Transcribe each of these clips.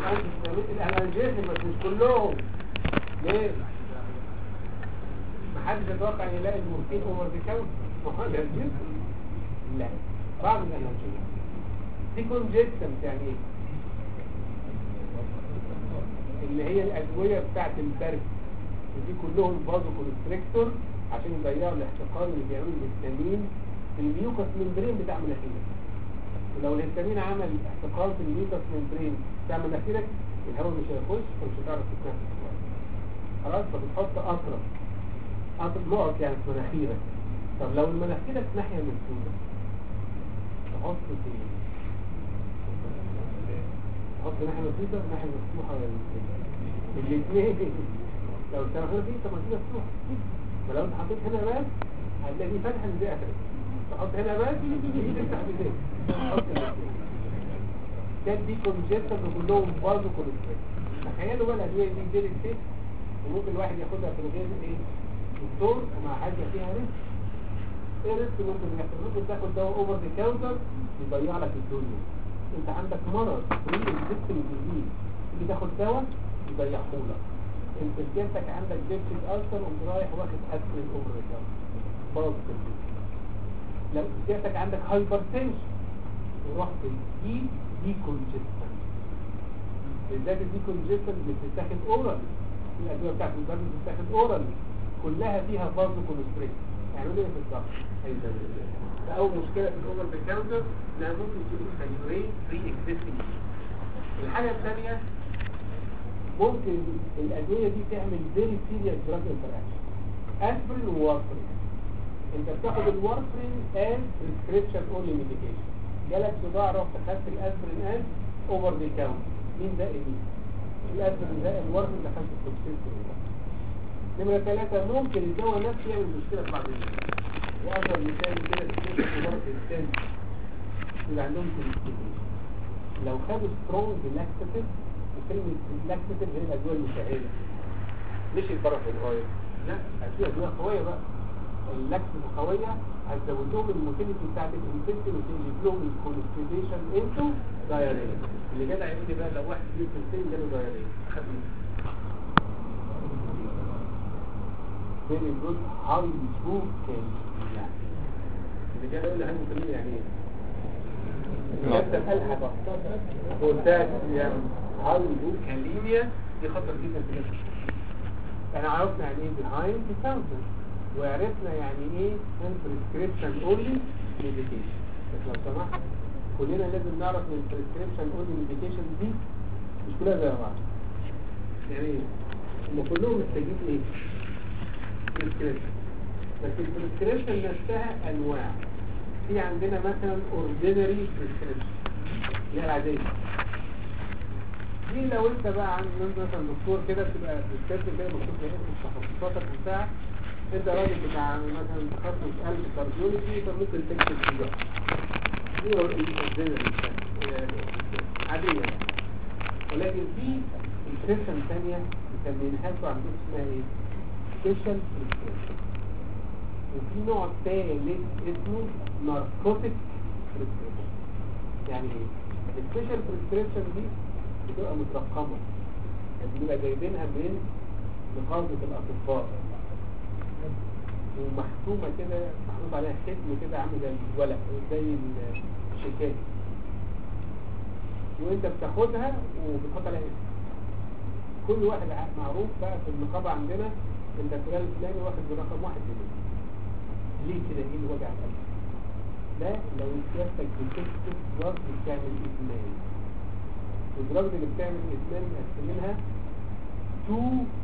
الانالجيزم بس مش كلهم ليه محدش يتوقع ان يلاقي المورفين اوفر ذا كاونت ما هو الانالجيزم لا بعض الانالجيزم دي كونجيستنت يعني ايه اللي هي الادويه بتاعت البرد ودي كلهم بازو كونستريكتور عشان يضيعوا الاحتقان اللي بيعملوا الهستامين في الميوكس ممبرين بتاع مناخيرك ولو الهستامين عمل احتقان في الميوكس ممبرين بتاع مناخيرك الهواء مش هيخش فمش هتعرف تتنفس كويس خلاص فبتحط اطرف اطرف نقط يعني في مناخيرك طب لو المناخيرك ناحيه مسدوده تحط في تحط ناحيه مسدوده وناحيه مفتوحه ولا الاثنين لو التناخير دي طب ما دي مفتوحه ولو انت حطيت هنا بس هتلاقي دي فتحه اللي دي قفلت تحط هنا بس دي تفتح بايديك تحط الاثنين كانت دي كونجستر كلهم برضه كونجستر تخيلوا بقى الادويه دي ديلك سيت وممكن الواحد ياخدها في غير ايه دكتور ومع حاجه فيها ريسك ايه ريسك ممكن يحصل ممكن تاخد دواء اوفر ذا كاونتر يضيع لك الدنيا انت عندك مرض فري اكزيستنج ديزيز تيجي تاخد دواء يضيعه لك انت سيادتك عندك ديبسيك ألسر وانت رايح واخد اسبرين اوفر ذا كاونتر باظ لو سيادتك عندك هايبرتنشن ورحت دي دي كونجستنت بالذات الدي كونجستنت بتتاخد اورال الادويه بتاعت البرد بتتاخد اورال كلها فيها فازو كونستريكت هيعملوا ايه في الضغط هيزودوا اول مشكله في الاوفر بالكاونتر انها ممكن تكون هيورين فري اكزيستنج الحاجه الثانيه ممكن الادويه دي تعمل فيري سيريس دراج انتراكشن اسبرين ووارفرين انت بتاخد الوارفرين از بريسكريبشن اونلي ميديكيشن جالك صداع رحت خدت الاسبرين از اوفر ذا كاونت مين ده ايه الاسبرين ده الوارفرين دخلت التوكسين نمرة ثلاثة ممكن الدواء نفسه يعمل مشكلة في بعض الناس وأفضل مثال كده في كبار الإنسان اللي عندهم كوليسترول لو خدوا سترونج لاكتيف وكلمة لاكتيف هي الأدوية المساعدة مش البرف الغاية لا في أدوية قوية بقى اللاكتيف قوية هتزود لهم الموتيليتي بتاعت الانسنتين وتجيب لهم الكونستيبيشن انتو دايريا اللي جدع يقول لي بقى لو واحد فيه سنتين جاله دايريا أخذ منه very good how you can يعني اللي كان يقول لي هنو كلمة يعني ايه كابتن ألحق قلتات يعني how you كاليميا دي خطر جدا في الاسم احنا عرفنا يعني ايه behind the counter وعرفنا يعني ايه prescription only medication بس لو سمحت كلنا لازم نعرف ان prescription only medication دي مش كلها زي بعض يعني ايه هم كلهم محتاجين ايه prescription بس البريسكريبشن نفسها انواع في عندنا مثلا ordinary prescription اللي هي العاديه دي لو انت بقى عندك مثلا دكتور كده بتبقى بتكتب كده مكتوب لك تخصصاتك بتاع انت راجل بتاع مثلا تخصص قلب كارديولوجي فممكن تكتب فيه دي ordinary عاديه يعني ولكن في prescription ثانيه مسمينها لكم عندكم اسمها ايه؟ سبيشال بريسكريبشن وفي نوع ثالث اسمه ناركوتيك بريسكريبشن يعني ايه السبيشال بريسكريبشن دي بتبقى مترقمه يعني بنبقى جايبينها من نقابه الاطباء ومحكومه كده محطوط عليها ختم كده عامل زي الورق زي الشيكات وانت بتاخدها وبتحط عليها اسم كل واحد معروف بقى في النقابه عندنا انت فلان الفلاني واخد برقم واحد جنيه ليه كده ايه اللي وجع القلب ده لو سيادتك بتكتب دراج بتعمل ادمان الدراج اللي بتعمل ادمان مقسمينها تو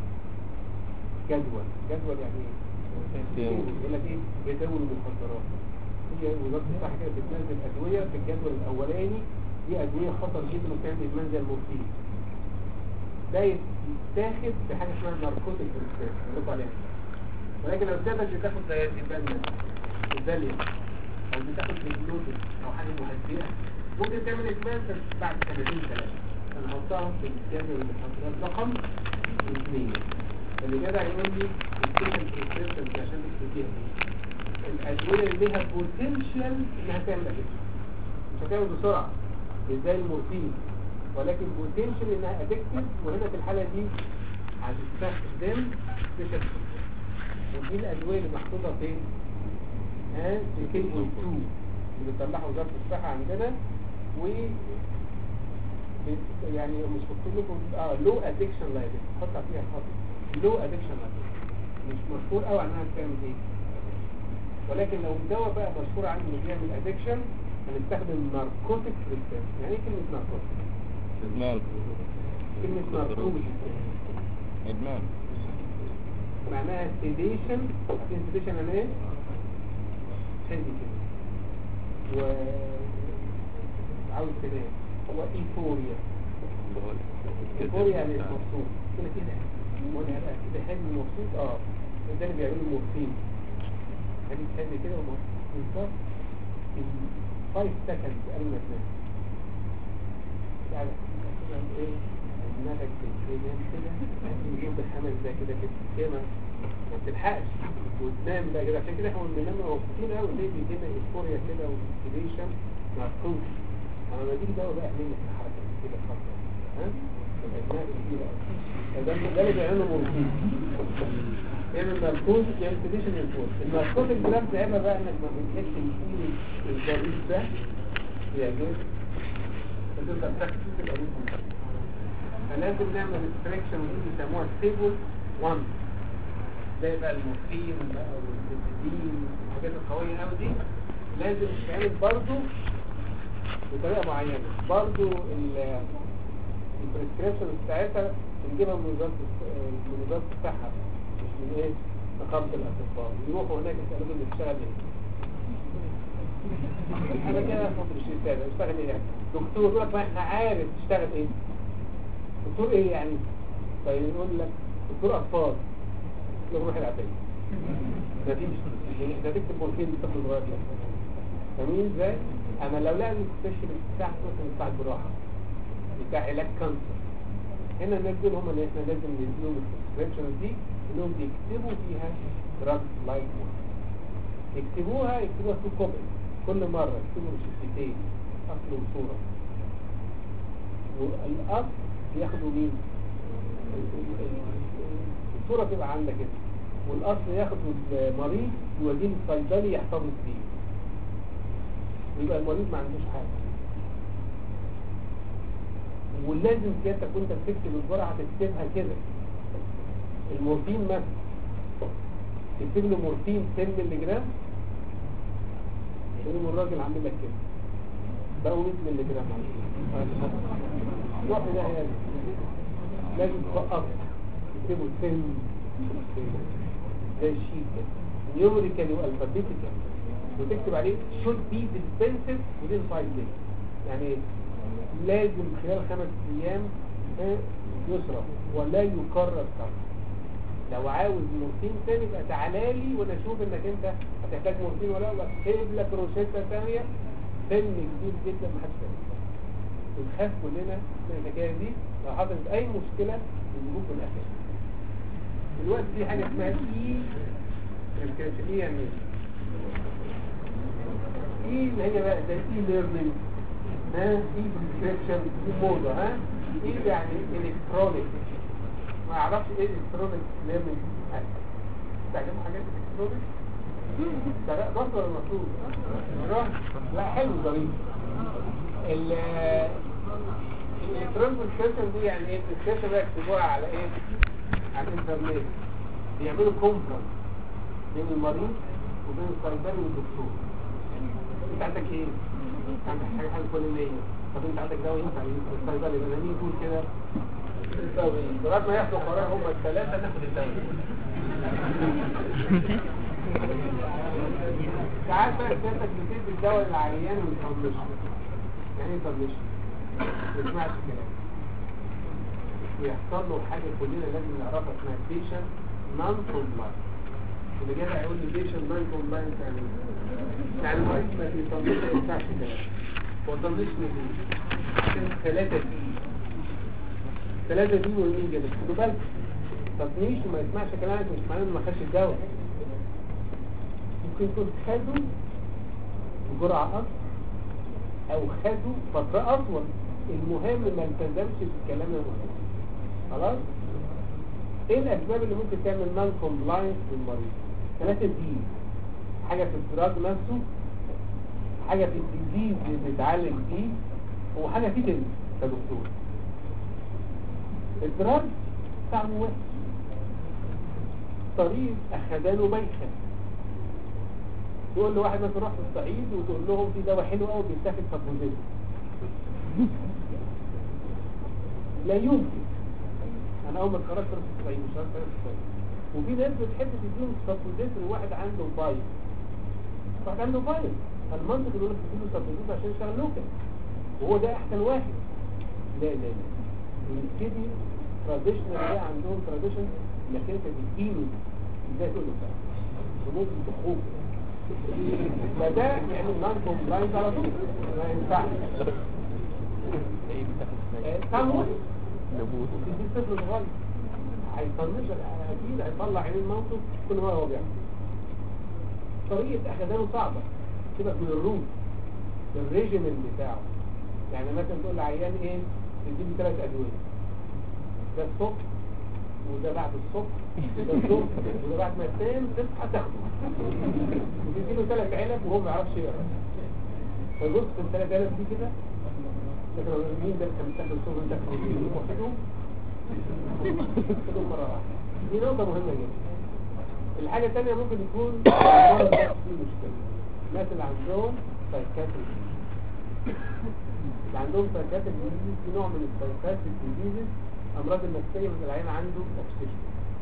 جدول جدول يعني ايه يقول لك ايه جداول المخدرات هي وزاره الصحه كده بتنزل ادويه في الجدول الاولاني دي ادويه خطر جدا وبتعمل ادمان زي المورفين ده يتاخد في حاجه اسمها ناركوتيك بريسكريبشن عليها ولكن لو سيادتك بتاخد زي الزبالة الزالية او بتاخد ريجلوتين او حاجه مهدئه ممكن تعمل ادمان بس بعد سنتين ثلاثه هنحطها في الجدول المحاضرات رقم اثنين اللي جدع يقول لي السيشن بريسكريبشن دي عشان تكتبيها دي الادويه اللي ليها بوتنشال انها تعمل ادكشن مش هتعمل بسرعه مش زي المورفين ولكن بوتنشال انها ادكتيف وهنا في الحالة دي هتستخدم سبيشال ودي الادوية اللي محطوطة فين؟ ها في كي 2 اللي بتطلعها وزارة الصحة عندنا و بت- يعني مش مكتوب لكم اه لو ادكشن لايبل حط فيها خط لو ادكشن لايبل مش مشهور قوي عنها بتعمل ايه ولكن لو الدواء بقى مشهور عنه انه بيعمل ادكشن هنستخدم ناركوتيك ريسبتور يعني ايه كلمه ناركوتيك إدمان كلمه ناركوتيك إدمان معناها سيديشن عارفين سيديشن يعني ايه هادي كده و عاوز تنام وايفوريا ايفوريا يعني مبسوط كده كده وانا هبقى كده هادي مبسوط اه ده اللي بيعملوا مورفين هادي هادي كده ومبسوط بالظبط في 5 سكند قبل ما تنام يعني كده ايه دماغك بتنام كده يجيب الخمس ده كده كده كده ما ما بتلحقش وتنام بقى كده عشان كده احنا بننام مبسوطين قوي زي بيدينا ايفوريا كده وستيليشن ما تكونش اما لما تيجي بقى بقى اعمل لك الحركه دي كده خطوه ها تبقى دماغك دي بقى ده ده اللي بيعملوا مورفين يعمل ناركوز يعمل سيديشن ينفوز الناركوز الجرام ده بقى انك ما بتحس الفيل الجريس ده يعجبك فتبقى تاخد القريب فلازم نعمل ريستريكشن ودي بيسموها ستيبل 1 زي بقى المورفين بقى والبنزين الحاجات القوية قوي دي لازم تتعمل برضه بطريقة معينة برضه البريسكريبشن بتاعتها بنجيبها من وزارة الص- من وزارة الصحة مش من ايه؟ نقابة الأطباء يروحوا هناك يسألوهم اللي بتشتغل ايه؟ انا كده فاضل الشيء التاني بشتغل ايه يعني؟ دكتور يقول لك ما احنا عارف تشتغل ايه؟ دكتور ايه يعني؟ طيب يقول لك دكتور اطفال يقول روح العب ايه؟ مفيش ده تكتب مورفين لطفل صغير كده. فاهمين ازاي؟ انا لو لقى السبيشالست بتاعته مثلا بتاع الجراحه بتاع علاج كانسر هنا الناس دول هم اللي احنا لازم نديهم البريسكريبشن دي انهم بيكتبوا فيها دراج لايك يكتبوها يكتبوها في كوبي كل مرة يكتبوا روشتتين أصل وصورة والأصل بياخدوا مين؟ الصورة تبقى عندك كده والأصل ياخدوا المريض يوديه للصيدلي يحتفظ بيه ويبقى المريض ما عندوش حاجة ولازم سيادتك وانت بتكتب الجرعة تكتبها كده المورفين مثلا تكتب له مورفين 10 مللي جرام يقوم الراجل عامل لك كده بقوا 100 مللي جرام روح ده يعني لازم تسقط تكتبه 10 زي الشيت كده نيوميريكال والفابيتيكال وتكتب عليه should be dispensed within 5 days يعني ايه؟ لازم خلال خمس ايام آه، يشرب ولا يكرر صرف لو عاوز مورفين تاني يبقى تعالى لي وانا اشوف انك انت هتحتاج مورفين ولا لا اكتب لك روشته ثانيه سن كبير جدا ما حدش فاهم بنخاف كلنا من الحكايه دي لو حصلت اي مشكله بنجيبوك من الاخر دلوقتي في حاجه اسمها اي بريسكريبشن ايه يعني ايه اللي هي بقى زي اي ليرنينج ها اي بريسكريبشن دي موضه ها ايه يعني الكترونيك ما اعرفش ايه الكترونيك ليرنينج تعجبوا حاجات الكترونيك ده لا بص ولا مفروض روح لا حلو ظريف ال الالكترونيك بريسكريبشن دي يعني ايه البريسكريبشن بقى يكتبوها على ايه على الانترنت بيعملوا كونفرنس بين المريض وبين الصيدلي والدكتور انت عندك ايه عندك حاجه حاجه فلانيه طب انت عندك دواء ينفع الصيدلي يبقى مين يقول كده الدواء لغايه ما ياخدوا قرار هم الثلاثه ناخد الدواء ساعات بقى سيادتك بتدي الدواء للعيان ويطنشه يعني ايه يطنشه؟ ما يسمعش كلام ويحصل له حاجه كلنا لازم نعرفها اسمها بيشن نون كومبلاينت اللي جاي هيقول لي بيشن نون كومبلاينت يعني ايه؟ يعني المريض ما بيطنش ما يسمعش كلام هو طنش ليه؟ عشان ثلاثه دي ثلاثه دي مهمين جدا خدوا بالكم تطنيش وما يسمعش كلامك مش معناه انه ما خدش الدواء ممكن يكون خده بجرعة أكتر أو خده فترة أطول المهم ما التزمش بالكلام المهم خلاص ايه الاسباب اللي ممكن تعمل نون كومبلاينس للمريض ثلاثه دي حاجه في الدراج نفسه حاجه في الديزيز اللي بيتعالج فيه وحاجه في تنس كدكتور الدراج طعمه وحش طريق اخدانه بايخه تقول لواحد مثلا روح في الصعيد وتقول لهم في دواء حلو قوي بيتاخد فابوزيت لا يمكن انا اول ما اتخرجت رحت الصعيد مش عارف في الصعيد وفي ناس بتحب تديهم فابوزيت لواحد عنده فايل واحد عنده فايل فالمنطق يقول لك تديله فابوزيت عشان يشتغل لوكال وهو ده احسن واحد لا لا لا ونبتدي تراديشنال ده عندهم تراديشن انك انت تديله ازاي تقول له بقى رموز الدخول فده يعمل نون كومبلاينس على طول ما ينفعش ايه بتاخد آه، طعمه وحش وتدي الطفل صغير هيطنش اكيد هيطلع عين الموقف كل ما هو بيعمل طريقة اخدانه صعبة سيبك من الروت الريجيمنت بتاعه يعني مثلا تقول لعيان ايه تديله ثلاث ادوية ده الصبح وده بعد الصبح وده الظهر وده بعد ما تنام تصحى تاخده وتديله ثلاث علب وهو ما يعرفش يقرا فيبص في الثلاث علب دي كده لكن مين ده اللي كان بيستخدم الصبح ده واخدهم خدهم مرة واحدة دي نقطة مهمة جدا الحاجة الثانية ممكن يكون المرض ده فيه مشكلة الناس اللي عندهم سايكاتري اللي عندهم سايكاتري ديزيز في نوع من السايكاتري ديزيز أمراض النفسية من العين عنده أوبسيشن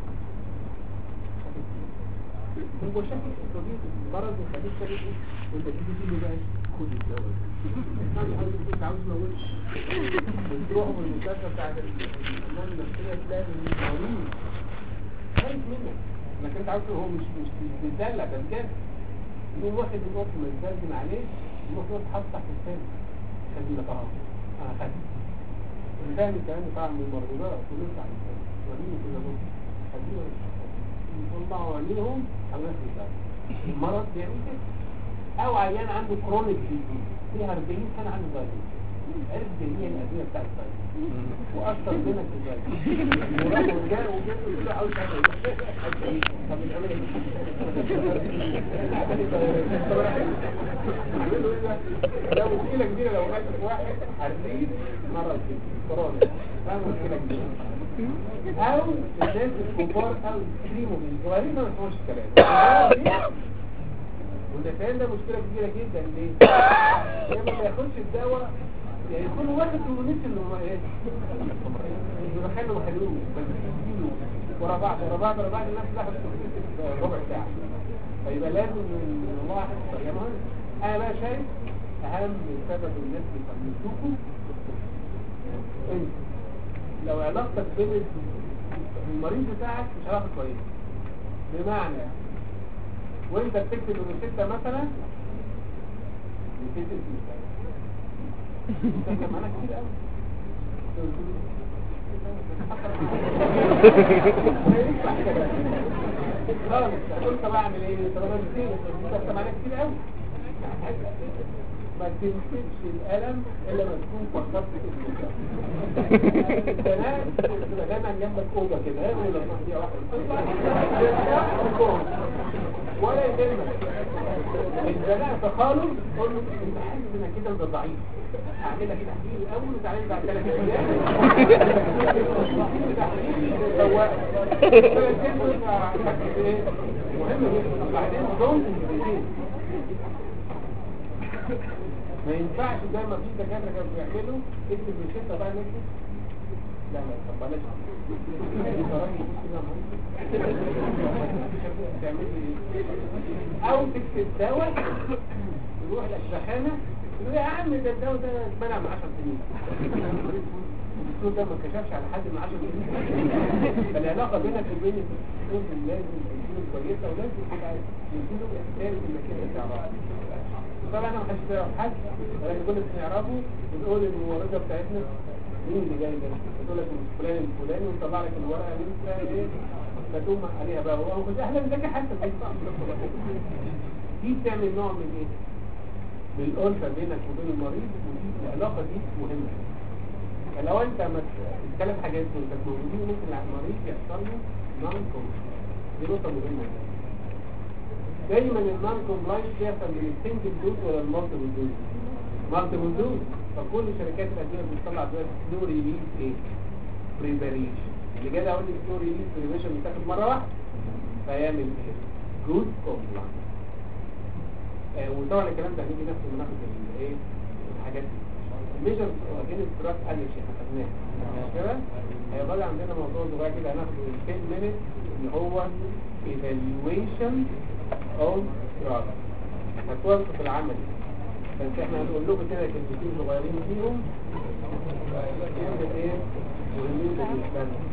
هو شكل الطبيب المرض يخليك شكل ايه وانت تيجي تقول له بقى خد الدواء ده حضرتك انت عاوز تموتش وتروحوا من المستشفى بتاعت الامراض النفسيه تلاقي المريض خايف منك انك انت عاوز هو مش مش بيتدلع ده بجد يوم واحد يروح متزلزل عليه يروح يروح حاطط تحت الثاني خلي لك اهو انا خدت اللي فاهم الكلام بتاع من المرضى كله بتاع الثاني وريني كده بص خليه يطلعوا عينيهم على نفس الثاني المرض بيعمل كده او عيان عنده كرونيك ديزيز فيها 40 سنه عنده دايبيتس عرف جميع الادويه بتاعت الدايبيتس واثر بينك في الدايبيتس وراح وجاء وجاء يقول له عاوز حاجه طب العمل ايه ده مشكله كبيره لو مات واحد هتزيد مرض كورونا ده مشكله كبيره او الناس الكبار او الكريمو الصغيرين ما يسمعوش الكلام والنسيان ده مشكلة كبيرة جدا ليه؟ لما ما ياخدش الدواء يعني كل واحد ونسي انه ما ايه يدخله محلول بس يديله ورا بعض ورا بعض ورا بعض الناس تاخد ربع ساعة فيبقى لازم من الله يا مهم انا بقى شايف اهم سبب الناس بيفهموكوا انت لو علاقتك بين المريض بتاعك مش علاقة كويسة بمعنى وانت بتكتب الروشتة مثلا بتكتب بتكتب معانا كتير قوي خالص قلت بعمل ايه طب انا كتير بتكتب معانا كتير قوي ما تمسكش القلم الا ما تكون فكرت في البنات تبقى دايما جنبك اوضه كده هي ولا دي واحده ولا يهمك البنات تخالف قول له انت حاسس انك كده انت ضعيف هعمل لك تحليل الاول وتعالى بعد ثلاث ايام تحليل سواء ثلاث ايام مهم جدا وبعدين دونت ما ينفعش زي ما في دكاتره كانوا بيعملوا اكتب الشتا بقى نكتب لا لا طب بلاش او تكتب دواء يروح الاشباخانه يقول يا عم ده الدواء ده اتمنع من 10 سنين الدكتور ده ما كشفش على حد من 10 سنين فالعلاقه بينك وبين الدكتور لازم تكون كويسه ولازم تبقى يديله احساس انك انت تعرف طبعا انا ما حدش يعرف حد ولكن كل اللي بنعرفه بنقول ان الممرضه بتاعتنا مين اللي جاي ده بتقول لك فلان الفلاني وطلع لك الورقه اللي انت ايه مكتوب عليها بقى هو مش احنا بنذاكر حتى في دي بتعمل نوع من ايه من الالفه بينك وبين المريض ودي العلاقه دي مهمه لو انت ما الثلاث حاجات دول كانت موجودين ممكن المريض يحصل له نون دي نقطه مهمه دايما النون كومبلاينس بيحصل من السنجل دوز ولا المالتيبل دوز مالتيبل دوز فكل شركات الادويه بتطلع دلوقتي سلو ريليز ايه بريباريشن اللي جاي اقول لك سلو ريليز بريباريشن بتاخد مره واحده فيعمل ايه جود كومبلاينس آه وطبعا الكلام ده هنيجي ناخد ناخد الايه الحاجات دي ميجر اجين التراك اليش احنا خدناها مش كده هيبقى عندنا موضوع صغير كده هناخده 10 مينت اللي هو evaluation of drug هتوصف في العمل بس احنا هنقول لكم كده كلمتين صغيرين فيهم كلمة ايه مهمين بالنسبة لنا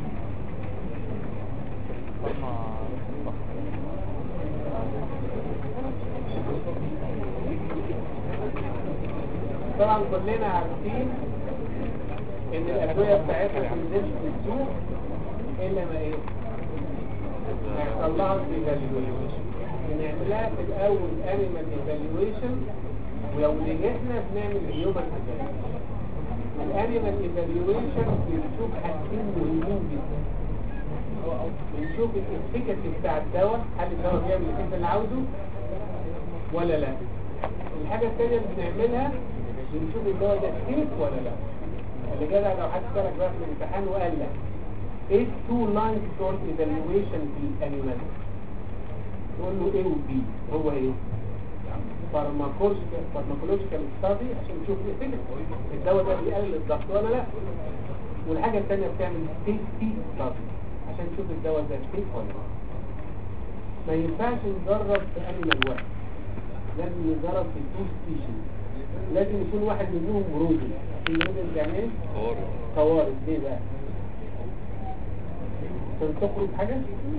طبعا كلنا عارفين ان الادويه بتاعتنا ما تنزلش في السوق الا ما ايه هيحصل لها ايفالويشن بنعملها في الاول انيمال ايفالويشن ولو نجحنا بنعمل هيومن ايفالويشن الانيمال ايفالويشن بنشوف حاجتين مهمين جدا بنشوف الافكاسي بتاع الدواء هل الدواء بيعمل الافكاسي اللي عاوزه ولا لا الحاجه الثانيه اللي بنعملها بنشوف الدواء ده سيف ولا لا اللي جدع لو حد سالك بقى في الامتحان وقال لك ايه تو لاين شورت ايفالويشن في الانيمال تقول له ايه وبي هو ايه فارماكولوجيكال فارماكولوجيكال ستادي عشان نشوف ايه الدواء ده بيقلل الضغط ولا لا والحاجه الثانيه بتعمل سيفتي ستادي عشان نشوف الدواء ده سيف ولا لا ما ينفعش نجرب في انيمال واحد لازم نجرب في تو سبيشيز لازم يكون واحد منهم بروزن في موديل يعني ايه؟ طوارئ ليه بقى؟ عشان تخرج حاجة؟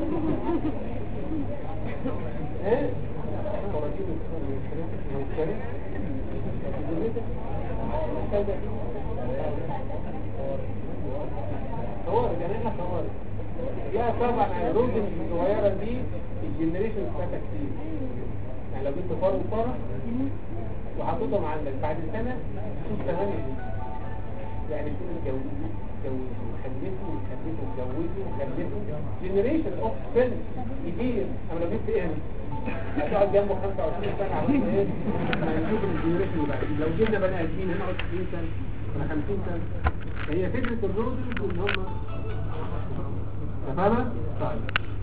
ايه؟ طوارئ يعني احنا طوارئ لا طبعا الروزن الصغيرة دي الجنريشن بتاعتها كتير يعني لو جبت فار وفارة وحطيتهم عندك بعد سنة شوف تمام يعني شوف اتجوزوا اتجوزوا وخلفوا وخلفوا واتجوزوا وخلفوا جنريشن اوف سيل كتير انا لو جبت ايه هتقعد جنبه 25 سنة عشان ايه ما نشوف الجنريشن اللي بعد لو جبنا بني ادمين هنقعد 60 سنة ولا 50 سنة هي فكرة الروزنز ان هم تفهمها؟ طيب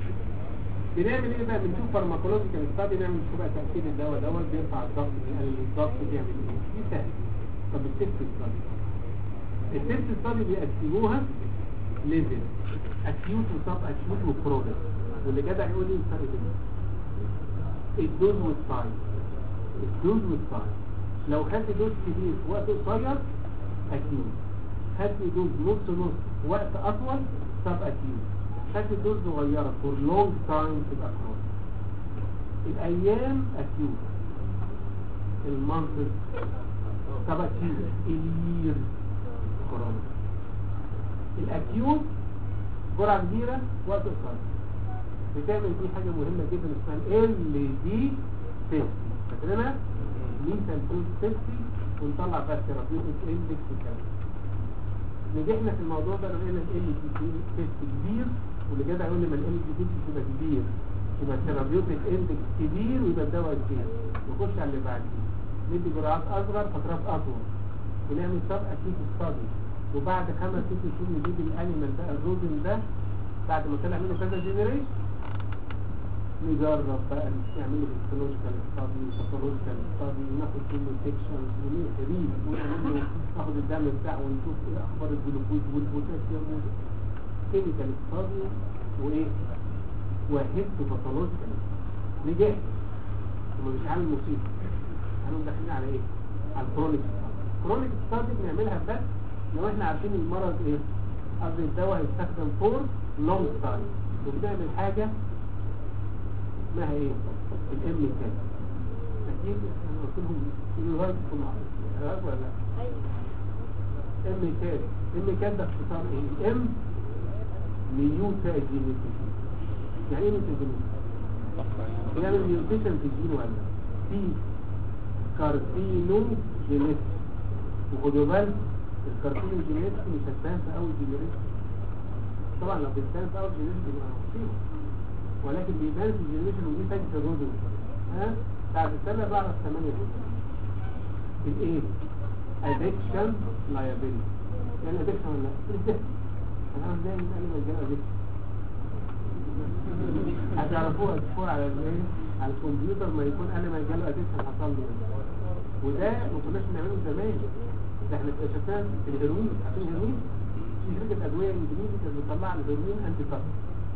بنعمل ايه بقى بنشوف فارماكولوجيكال ستادي نعمل نشوف بقى تاثير الدواء دوت بيرفع الضغط بيقلل الضغط بيعمل ايه دي سهل طب التست ستادي التست ستادي بيقسموها ليفل اكيوت وسب اكيوت وكرونيك واللي جدع يقول لي الفرق بينهم الدوز والسايز الدوز والسايز لو خدت دوز كبير في وقت قصير اكيوت خدت دوز نص نص في وقت اطول سب اكيوت خدت دوز صغيرة for long time تبقى كرونيك الأيام أكيوت المنطق طب أكيوت اليير كرونيك الأكيوت جرعة كبيرة وقت قصير بتعمل دي حاجة مهمة جدا اسمها ال دي سيفتي فاكرينها؟ ليثال دوز سيفتي ونطلع بقى ثيرابيوتيك اندكس والكلام نجحنا في الموضوع ده لقينا ال دي سيفتي كبير واللي جدع يقول لي ما ال دي يبقى كبير يبقى الثيرابيوتيك اندكس كبير ويبقى الدواء كبير نخش على اللي بعديه ندي جرعات اصغر فترات اطول ونعمل سب اكيد ستادي وبعد خمس ست شهور نجيب الانيمال بقى الروزن ده بعد ما طلع منه كذا جنريشن نجرب بقى نعمل له هيستولوجيكال ستادي باثولوجيكال ستادي وناخد منه سيكشنز ونقريه ونعمل له ناخد الدم بتاعه ونشوف ايه اخبار الجلوكوز والبوتاسيوم كيميكال ستادي وايه وهبت باثولوجيكال نجحت وما مش عامل مصيبه احنا داخلين على ايه على الكرونيك ستادي الكرونيك ستادي بنعملها بس لو احنا عارفين المرض ايه قصدي الدواء هيستخدم فور لونج تايم وبنعمل حاجه اسمها ايه الام كان اكيد انا قلت لهم يونيفرسيتي عارف ولا لا ام كان ام كان ده اختصار ايه ام ميوتاجينيتي يعني ايه ميوتاجينيتي يعني ميوتيشن في الجين ولا في كارسينو جينيتي وخدوا بالك الكارسينوجينيز مش هتبان في اول جنريشن طبعا لو بتبان في اول جنريشن يبقى مصيبه ولكن بيبان في الجنريشن ودي فايده الرودو ها بعد السنه بعرف ثمانيه جدا الايه ادكشن لايبيلتي يعني ادكشن ولا لا انا عارف ازاي من قبل ما يجي ادكشن هتعرفوها تشوفوها على الايه على الكمبيوتر ما يكون انا ما جاله ادكشن حصل له إيه. وده ما كناش بنعمله زمان ده احنا اكتشفناه في الهيروين عارفين الهيروين في شركه ادويه انجليزي كانت بتطلع الهيروين انتي كارت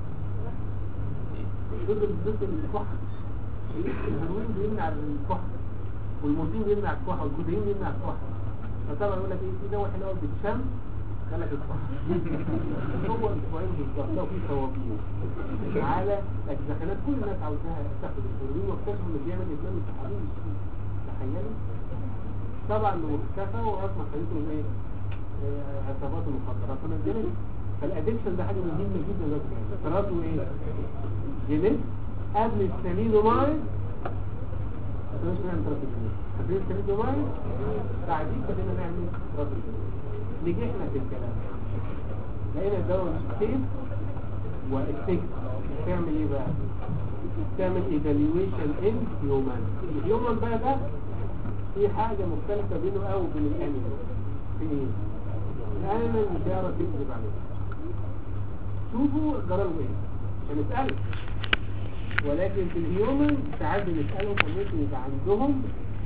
ضد ضد الكحه الهيروين بيمنع الكحه والمورفين بيمنع الكحه والكودين بيمنع الكحه فطبعا يقول لك ايه في دواء حلو قوي بتشم قال لك الكحه هو اسبوعين بالظبط لو في صوابين على الدخلات كل الناس عاوزاها تاخد الهيروين واكتشفوا انه بيعمل ادمان التحاليل تخيلوا طبعا واختفى وراس ما خليته ايه آه، عصابات المخدرات فانا الجنس فالادكشن ده حاجه مهمه جدا دلوقتي اختراته ايه جنس قبل السلينومايد مش نعمل تراب الجنس قبل السلينومايد بعدين بدنا نعمل تراب الجنس نجحنا في الكلام لقينا الدواء سيف وافكت تعمل ايه بقى تعمل ايفالويشن ان هيومن الهيومن بقى ده في حاجة مختلفة بينه أو بين الأنيمال في إيه؟ الأنيمال مش هيعرف يكذب عليه شوفوا جربوا إيه عشان نسأله ولكن في الهيومن ساعات بنسألهم ممكن يبقى عندهم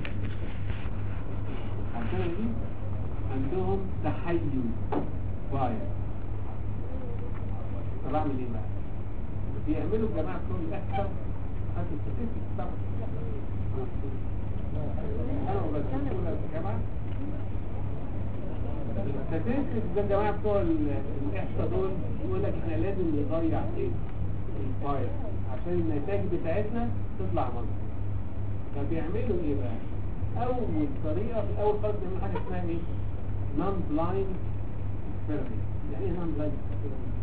عشان دي عندهم تحيز باير طب أعمل إيه بقى؟ بيعملوا الجماعة بتوع الأكثر هذه الستاتيك طبعا انا وبسيطة يا جماعة الستاتيك ده الجماعة بتوع ال- الإحصاء دول يقول لك احنا لازم نضيع ايه الفاير عشان النتائج بتاعتنا تطلع مظبوط فبيعملوا ايه بقى اول طريقة في الاول خالص بيعملوا حاجة اسمها ايه نون بلايند اكسبيرمنت يعني ايه نون بلايند اكسبيرمنت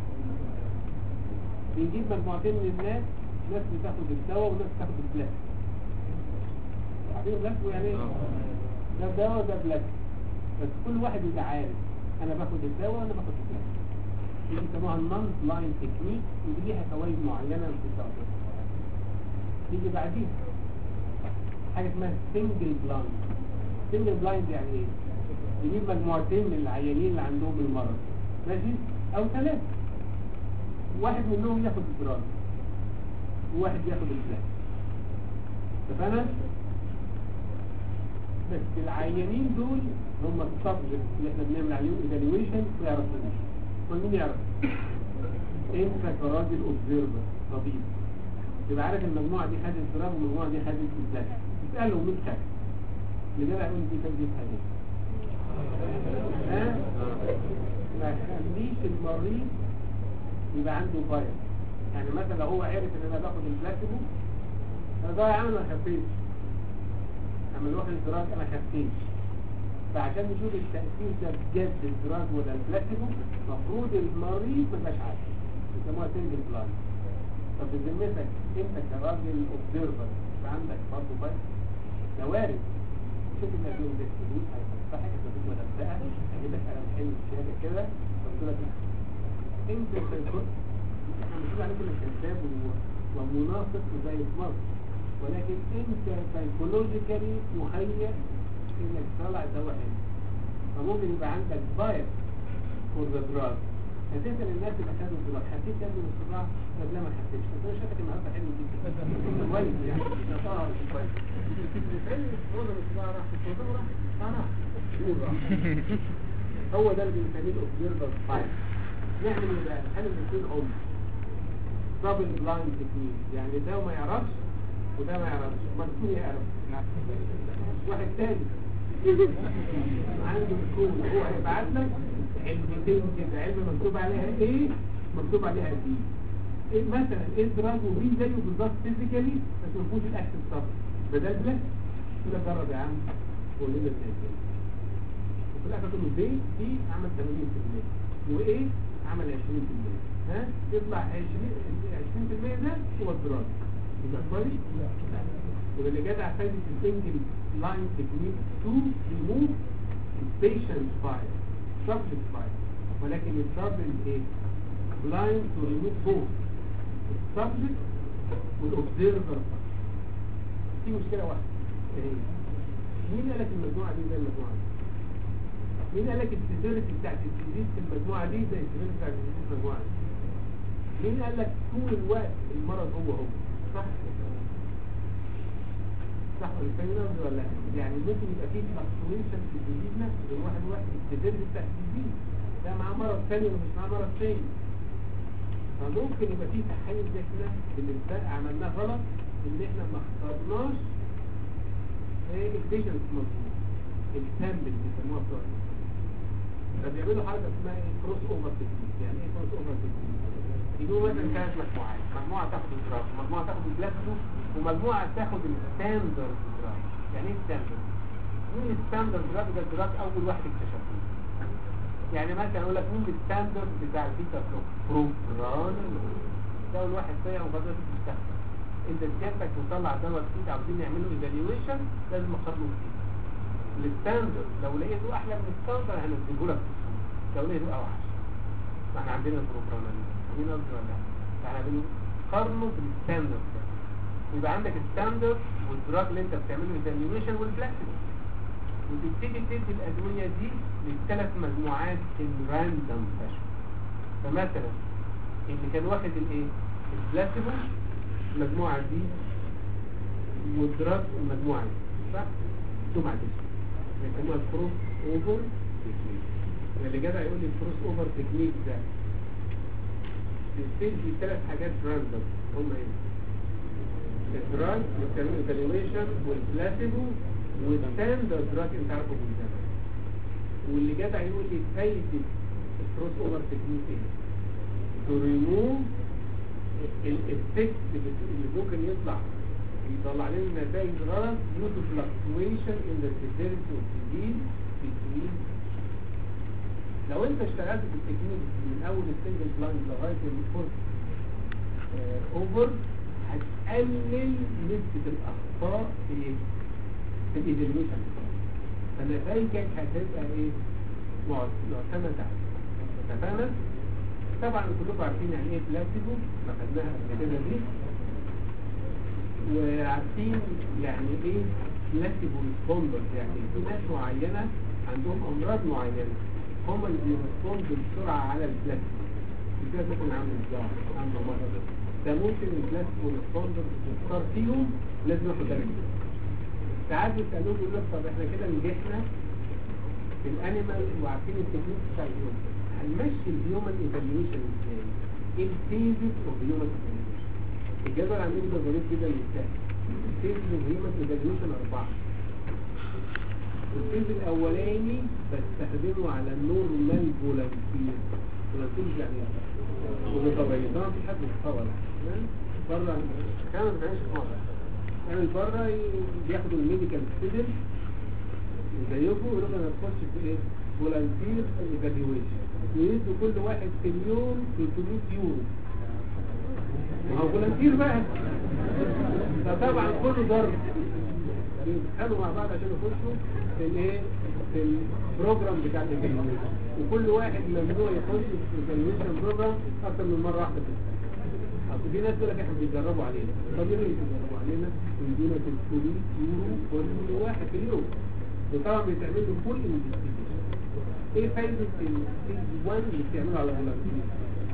بنجيب مجموعتين من الناس ناس بتاخد الدواء وناس بتاخد البلاك عارفين بلاك يعني ايه ده دواء وده بلاك بس كل واحد يبقى عارف انا باخد الدواء وانا باخد البلاك دي بيسموها النون بلايند تكنيك ودي ليها فوائد معينه بتستخدم تيجي بعديها حاجه اسمها سنجل بلايند سنجل بلايند يعني ايه يجيب مجموعتين من العيانين اللي عندهم المرض ماشي او ثلاثه واحد منهم ياخد الدراج وواحد ياخد البلاك اتفقنا بس العيانين دول هم السبجكت اللي احنا بنعمل عليهم ايفالويشن ويعرفوا مين يعرف انت كراجل اوبزرفر طبيب تبقى عارف المجموعه دي خدت دراج والمجموعه دي خدت البلاك تساله مين خد اللي جدع يقول دي خد دي خدت ها ما تخليش المريض يبقى عنده باير يعني مثلا لو هو عرف ان انا باخد البلاسيبو انا ده يا عم ما خفيتش اما الواحد الدراج انا خفيت فعشان نشوف التأثير ده بجد الدراج ولا البلاسيبو المفروض المريض ما يبقاش عارف يسموها سنجل بلاند طب بذمتك انت كراجل اوبزرفر يبقى عندك برضه باير ده وارد شوف انك يوم ده فلوس هيفتحك هتدوك مدفقه هيجيب لك قلم حلو شهاده كده قلت لك انت سيكون احنا مش بنقول عليك انك كذاب و- ومنافق زي مصر ولكن انت سايكولوجيكالي مهيئ انك تطلع دواء حلو فممكن يبقى عندك باير فور ذا دراج هتسأل الناس اللي خدوا الدراج حسيت يا ابني بالصداع؟ طب لا ما حسيتش بس انا شايفك النهارده حلو جدا كويس يعني اه كويس معظم الصداع راح في الصداع وراح راح شهور راح هو ده اللي بنسميه الاوبزرفر فايل نعمل ايه بقى نحل الاثنين ام دبل بلايند تكنيك يعني ده ما يعرفش وده ما يعرفش امال مين يعرف واحد تاني عنده الكود هو هيبعت لك علبتين كده علبه مكتوب عليها ايه مكتوب عليها دي إيه مثلا ايه الدراج ومين زيه بالظبط فيزيكالي بس ما فيهوش الاكشن ستاف بدل بلاك كده جرب يا عم قول لنا ازاي وفي الاخر تقول له زي دي عمل 80% وايه عمل 20% ها يطلع 20 20% ده هو الدراج يبقى كويس لا واللي جدع فايدة السنجل لاين تكنيك تو ريموف البيشنت فايل subject blind ولكن البروبلم ايه blind to remove both السبجكت والاوبزرفر في مشكله واحده ايه هي؟ مين قال لك المجموعه دي زي المجموعه دي مين قال لك السيفيريتي بتاعت الديزيز في المجموعه دي زي السيفيريتي بتاعت الديزيز في المجموعه دي مين قال لك طول الوقت المرض هو هو صح صح ولا فاهم ولا لا يعني ممكن يبقى فيه فلكتويشن في الديزيز نفسه بين واحد وواحد السيفيريتي بتاعت الديزيز ده معاه مرض ثاني ولا مش معاه مرض ثاني فممكن يبقى فيه تحيز احنا بالنسبه عملناه غلط ان احنا ما اخترناش ايه البيشنت مظبوط السامبل بيسموها بتوع فبيعملوا حاجه اسمها ايه كروس اوفر تكنيك يعني ايه كروس اوفر تكنيك يجيبوا مثلا ثلاث مجموعات مجموعه تاخد الدراج ومجموعه تاخد البلاسبو ومجموعه تاخد الستاندرد دراج يعني ايه ستاندرد مين الستاندرد دراج ده الدراج اول واحد اكتشفه يعني مثلا اقول لك مين الستاندرد بتاع البيتا فلوك بروبران ده اول واحد طلع وبدات تستخدم انت سيادتك مطلع دواء جديد عاوزين نعمله ايفالويشن لازم نقارنه جديد الستاندرد لو لقيته احلى من الستاندرد هنزله لك في السوق لو لقيته اوحش ما احنا عندنا البروبران مين قصدي ولا لا فاحنا بنقارنه بالستاندرد ده يبقى عندك الستاندرد والدراج اللي انت بتعمله ايفالويشن والبلاسيبو وتبتدي تدي الادويه دي للثلاث مجموعات الراندوم فاشن فمثلا اللي كان واخد الايه البلاسيبو المجموعه دي والدراج المجموعه دي صح سمعة دي يسموها الكروس اوفر تكنيك اللي جدع يقول لي الكروس اوفر تكنيك ده بتدي ثلاث حاجات راندوم هم ايه الدراج بيعملوا ايفالويشن والبلاسيبو والستاندرد دراج انت عارفه من زمان واللي جدع يقول لي فايدة الكروس اوفر تكنيك ايه تو ريموف الافكت اللي ممكن يطلع يطلع لنا نتائج غلط due to fluctuation in the severity of disease between لو انت اشتغلت بالتكنيك من اول السنجل بلاند لغايه الفورت اوفر هتقلل نسبة الاخطاء في ايه؟ في الايفالويشن فنتائجك هتبقى ايه؟ معتمدة عليها اتفقنا؟ طبعا كلكم عارفين يعني ايه بلاسيبو ما خدناها قبل كده دي وعارفين يعني ايه بلاسيبو ريسبوندرز يعني في ناس معينة عندهم امراض معينة هم اللي بيرسبوندوا بسرعة على البلاسيبو كده ممكن عامل ازاي عنده مرض ده ممكن البلاسيبو ريسبوندرز تختار فيهم لازم ياخد بالك ساعات بيسألوه يقول لك طب احنا كده نجحنا في الانيمال وعارفين التكنيك بتاع اليوم هنمشي الهيومن ايفالويشن ازاي؟ ايه الفيزز اوف هيومن ايفالويشن؟ الجدول عندنا ده ظريف جدا للسهل الفيزز اوف هيومن ايفالويشن اربعه الفيز الاولاني بستخدمه على النورمال فولنتير فولنتير يعني ومطوعين طبعا مفيش حد متطوع بره كان ما بتعملش خالص يعني بره بياخدوا الميديكال ستودنت زيكم يقولوا انا تخش في ايه فولنتير ايفالويشن ويدوا كل واحد في اليوم 300 يورو ما هو فولنتير بقى فطبعا كله ضرب بيتخانقوا مع بعض عشان يخشوا في الايه في البروجرام بتاع الايفالويشن وكل واحد ممنوع يخش في الايفالويشن بروجرام اكتر من مره واحده في السنه اصل في ناس تقول لك احنا بيتدربوا علينا طب ليه بيتدربوا علينا ويدونا 300 يورو كل واحد في اليوم وطبعا بيتعمل له فول انفستيجيشن ايه فايدة الفيز 1 اللي بتعمله على فولنتير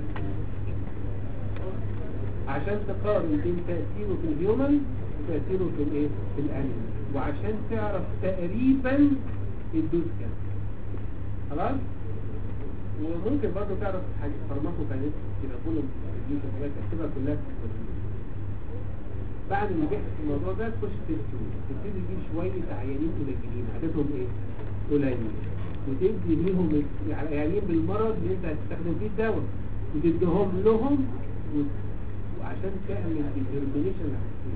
عشان تقارن بين تأثيره في الهيومن وتأثيره في الايه في الانيمال وعشان تعرف تقريبا الدوز كام خلاص وممكن برضه تعرف حاجة فارماكو كانت كده كل الديوشن حاجات تكتبها كلها في الكتب. بعد ما نجحت في الموضوع ده تخش تيست تبتدي تجيب شوية عيانين قليلين عددهم ايه؟ قليل وتدي ليهم عيانين بالمرض اللي انت هتستخدم فيه الدواء وتديهم لهم و... وعشان تعمل ديترمينيشن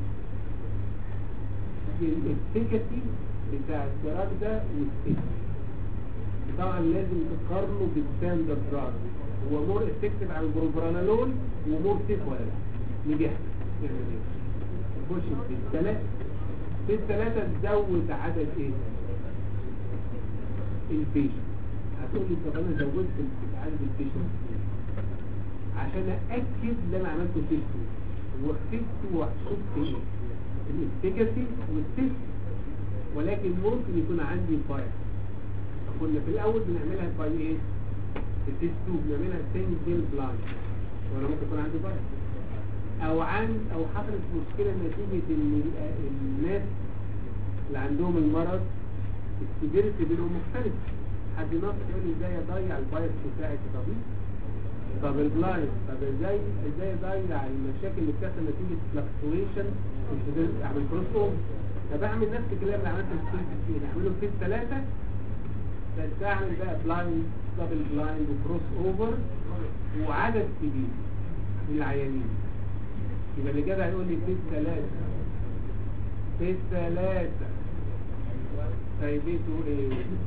الافكاسي بتاع الدراج ده والسيف طبعا لازم تقارنه بالستاندرد دراج هو مور افكتيف على البروبرانالول ومور سيف ولا لا نجحت يعني نخش في الثلاثة في الثلاثة تزود عدد ايه البيشن هتقول لي طب انا زودت عدد البيشنت عشان ااكد اللي انا عملته تيست وخدت وشفت ايه الافكاسي والتيست ولكن ممكن يكون عندي بايس فكنا في الاول بنعملها باي ايه التيست 2 بنعملها سنجل بلايند ولا ممكن يكون عندي بايس او عن او حصلت مشكله نتيجه ان ال- الناس اللي عندهم المرض السيفيريتي بينهم مختلف حد ناصح يقول لي ازاي اضيع البايس بتاعي كطبيب طب البلايند طب ازاي ازاي اضيع المشاكل اللي بتحصل نتيجه فلكتويشن اعمل كروس اوفر طب اعمل نفس الكلام اللي عملته في الفيس اثنين اعمله في ثلاثه بس اعمل بقى بلايند دبل بلايند وكروس اوفر وعدد كبير من العيانين يبقى اللي جدع يقول لي في ثلاثه في ثلاثه سايبته ايه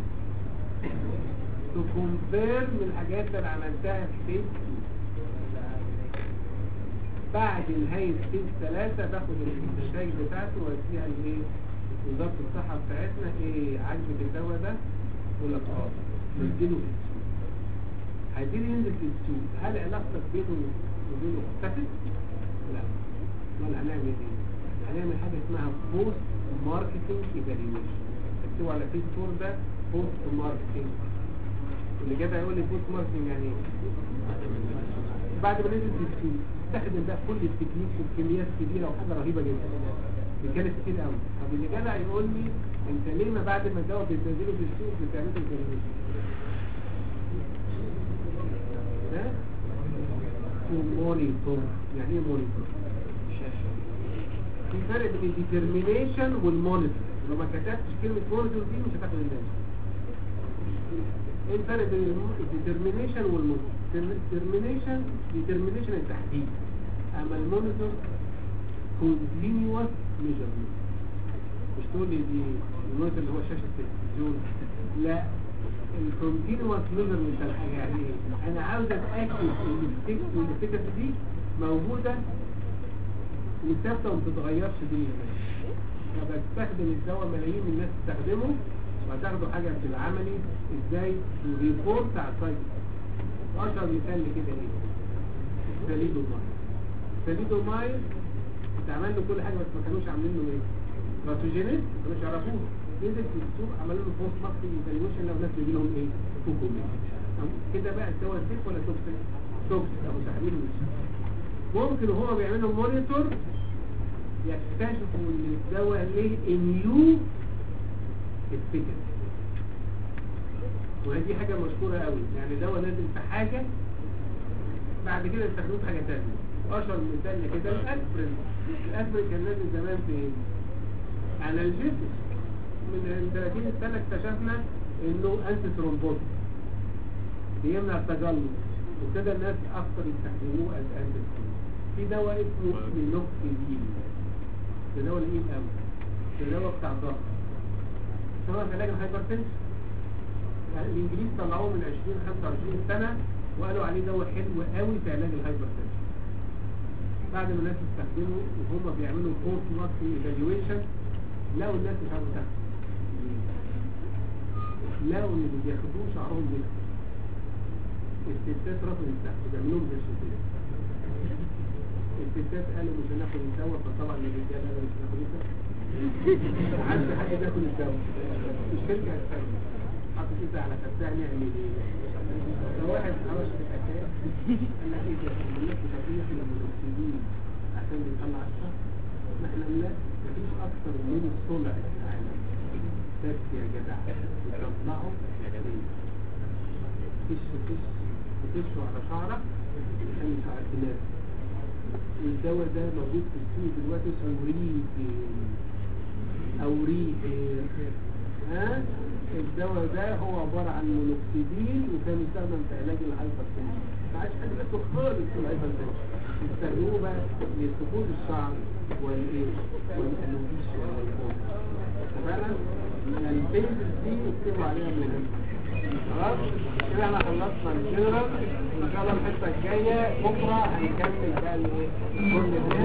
تكونفيرم الحاجات اللي عملتها في فيس بعد نهاية فيس ثلاثة باخد النتائج بتاعته واديها لايه وزارة الصحة بتاعتنا ايه عجبك الدواء ده يقول لك اه نديله في السوق هيبتدي ينزل في السوق هل علاقتك بينه وبينه اختفت؟ لا امال هنعمل ايه؟ هنعمل حاجة اسمها بوست ماركتنج ايفالويشن اكتبوا على فيس فور ده بوست ماركتنج اللي جدع يقول لي بوست ماركتنج يعني ايه؟ بعد ما نزل في السوق استخدم بقى كل التكنيك وبكميات كبيره وحاجه رهيبه جدا دي كانت كتير قوي طب اللي جدع يقول لي انت ليه ما بعد ما الدواء بتنزله في السوق بتعمله ايفالويشن ده مونيتور يعني ايه مونيتور في فرق بين الديترمينيشن والمونيتور لو ما كتبتش كلمه مونيتور دي مش هتاخد الدواء ايه الفرق بين الديترمينيشن والمونيتور الديترمينيشن ديترمينيشن التحديد اما المونيتور continuous measurement مش تقول لي دي المونيتور اللي هو شاشه التلفزيون لا الكونتينوس ميجرمنت الحاجه يعني ايه انا عاوز اتاكد ان الفكره الفكره دي موجوده وثابته وما بتتغيرش دي فبستخدم الدواء ملايين من الناس تستخدمه وهتاخدوا حاجه في العملي ازاي وريبورت على السايت اشهر مثال لكده ايه الساليدومايل الساليدومايل اتعمل له كل حاجه بس ما كانوش عاملين له ايه باتوجينيس ما كانوش يعرفوه نزل في السوق عملوا له بوست ماركتنج ايفالويشن لو الناس بيجي لهم ايه فوكومي كده بقى الدواء سيف ولا توكسيك توكسيك او تحليل مش ممكن وهو بيعملوا مونيتور يكتشفوا ان الدواء ليه اميو افكاسي وهذه حاجة مشهورة قوي يعني دواء نازل في حاجة بعد كده استخدموه في حاجة تانية اشهر مثال كده الاسبرين الاسبرين كان نازل زمان في ايه؟ انالجيسيس من 30 سنة اكتشفنا انه انتي ثرومبوتيك بيمنع التجلط وابتدى الناس اكثر يستخدموه از انتي في دواء اسمه مينوكسيديل ده دواء الايد قوي ده دواء بتاع الضغط سواء في علاج الهايبرتنشن يعني الانجليز طلعوه من 20 25 سنة وقالوا عليه دواء حلو قوي في علاج الهايبرتنشن بعد ما الناس استخدموا وهم بيعملوا بوست ماركتنج ايفالويشن لقوا الناس مش عارفه تاخد لقوا ان اللي بياخدوه شعرهم بيض الستات رفضوا يستخدموا بيعملوا لهم زي الستات الستات قالوا مش هناخد الدواء فطبعا الرجاله قالوا مش هناخد الدواء عايز حد ياخد الدواء الشركه هتستخدم حطت كده على خدها نعمل ايه لو واحد عمل في الحكايه قال لك ايه ده الناس بتعطينا في المونوكسيدين عشان بيطلع الشهر ما احنا لا مفيش اكتر من الصلع في العالم بس يا جدع بتطلعه فيش فيش بتشوا على شعرك عشان شعر الناس الدواء ده موجود في السوق دلوقتي اسمه ريفين او ريفين ها الدواء ده هو عبارة عن مونوكسيدين وكان يستخدم في علاج الهايبرتنشن ما عادش حد بياخده خالص في الهايبرتنشن يستخدموه بقى لسقوط الشعر والايه والالوبيشيا والفوق فعلا البيزل دي اكتبوا عليها من هنا خلاص كده احنا خلصنا الجنرال ان شاء الله الحصه الجايه بكره هنكمل بقى الايه كل الناس